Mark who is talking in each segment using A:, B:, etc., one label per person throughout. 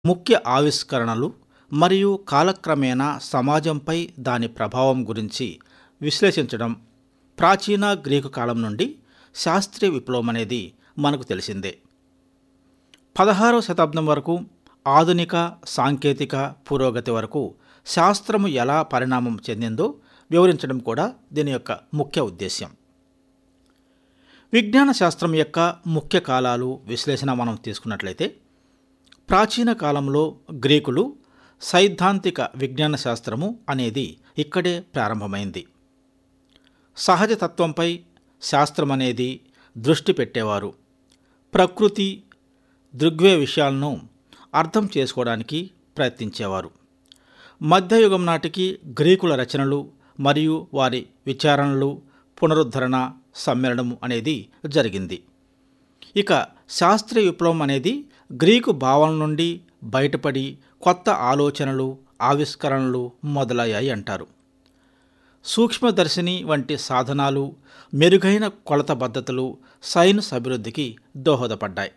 A: ముఖ్య ఆవిష్కరణలు మరియు కాలక్రమేణా సమాజంపై దాని ప్రభావం గురించి విశ్లేషించడం ప్రాచీన గ్రీకు కాలం నుండి శాస్త్రీయ విప్లవం అనేది మనకు తెలిసిందే పదహారవ శతాబ్దం వరకు ఆధునిక సాంకేతిక పురోగతి వరకు శాస్త్రము ఎలా పరిణామం చెందిందో వివరించడం కూడా దీని యొక్క ముఖ్య ఉద్దేశ్యం విజ్ఞాన శాస్త్రం యొక్క ముఖ్య కాలాలు విశ్లేషణ మనం తీసుకున్నట్లయితే ప్రాచీన కాలంలో గ్రీకులు సైద్ధాంతిక విజ్ఞాన శాస్త్రము అనేది ఇక్కడే ప్రారంభమైంది సహజ తత్వంపై శాస్త్రం అనేది దృష్టి పెట్టేవారు ప్రకృతి దృగ్వే విషయాలను అర్థం చేసుకోవడానికి ప్రయత్నించేవారు మధ్యయుగం నాటికి గ్రీకుల రచనలు మరియు వారి విచారణలు పునరుద్ధరణ సమ్మేళనం అనేది జరిగింది ఇక శాస్త్రీయ విప్లవం అనేది గ్రీకు భావన నుండి బయటపడి కొత్త ఆలోచనలు ఆవిష్కరణలు మొదలయ్యాయి అంటారు సూక్ష్మదర్శిని వంటి సాధనాలు మెరుగైన కొలత పద్ధతులు సైన్స్ అభివృద్ధికి దోహదపడ్డాయి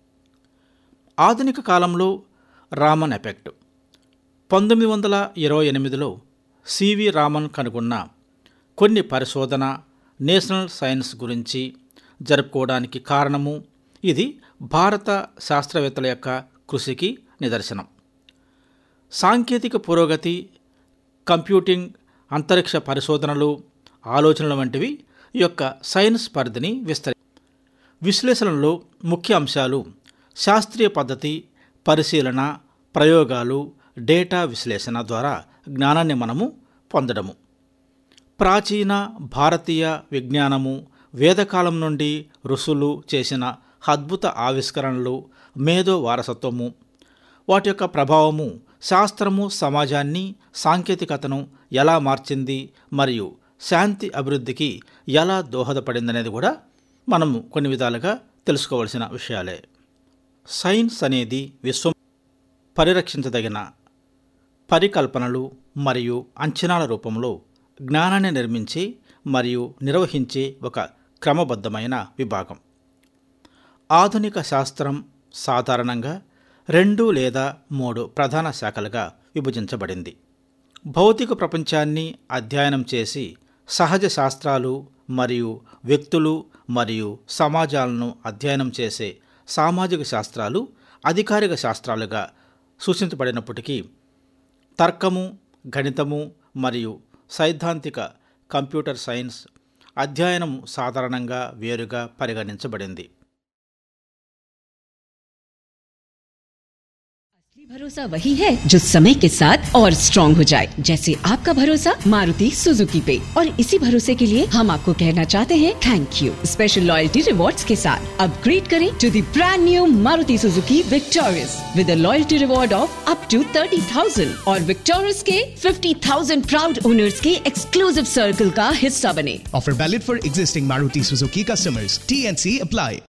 A: ఆధునిక కాలంలో రామన్ ఎఫెక్ట్ పంతొమ్మిది వందల ఇరవై ఎనిమిదిలో సివి రామన్ కనుగొన్న కొన్ని పరిశోధన నేషనల్ సైన్స్ గురించి జరుపుకోవడానికి కారణము ఇది భారత శాస్త్రవేత్తల యొక్క కృషికి నిదర్శనం సాంకేతిక పురోగతి కంప్యూటింగ్ అంతరిక్ష పరిశోధనలు ఆలోచనలు వంటివి ఈ యొక్క సైన్స్ పరిధిని విస్తరి విశ్లేషణలో ముఖ్య అంశాలు శాస్త్రీయ పద్ధతి పరిశీలన ప్రయోగాలు డేటా విశ్లేషణ ద్వారా జ్ఞానాన్ని మనము పొందడము ప్రాచీన భారతీయ విజ్ఞానము వేదకాలం నుండి ఋషులు చేసిన అద్భుత ఆవిష్కరణలు మేధో వారసత్వము వాటి యొక్క ప్రభావము శాస్త్రము సమాజాన్ని సాంకేతికతను ఎలా మార్చింది మరియు శాంతి అభివృద్ధికి ఎలా దోహదపడిందనేది కూడా మనము కొన్ని విధాలుగా తెలుసుకోవలసిన విషయాలే సైన్స్ అనేది విశ్వం పరిరక్షించదగిన పరికల్పనలు మరియు అంచనాల రూపంలో జ్ఞానాన్ని నిర్మించి మరియు నిర్వహించే ఒక క్రమబద్ధమైన విభాగం ఆధునిక శాస్త్రం సాధారణంగా రెండు లేదా మూడు ప్రధాన శాఖలుగా విభజించబడింది భౌతిక ప్రపంచాన్ని అధ్యయనం చేసి సహజ శాస్త్రాలు మరియు వ్యక్తులు మరియు సమాజాలను అధ్యయనం చేసే సామాజిక శాస్త్రాలు అధికారిక శాస్త్రాలుగా సూచించబడినప్పటికీ తర్కము గణితము మరియు సైద్ధాంతిక కంప్యూటర్ సైన్స్ అధ్యయనం సాధారణంగా వేరుగా పరిగణించబడింది
B: असली भरोसा वही है जो समय के साथ और स्ट्रॉन्ग हो जाए जैसे आपका भरोसा मारुति सुजुकी पे और इसी भरोसे के लिए हम आपको कहना चाहते हैं thank you special loyalty rewards के साथ अपग्रेड करें to the brand new Maruti Suzuki victorious with a loyalty reward of up to thirty thousand और विक्टोरियस के फिफ्टी थाउजेंड प्राउड ओनर्स के एक्सक्लूसिव सर्कल का हिस्सा बने
C: Offer valid for existing Maruti Suzuki customers. TNC apply.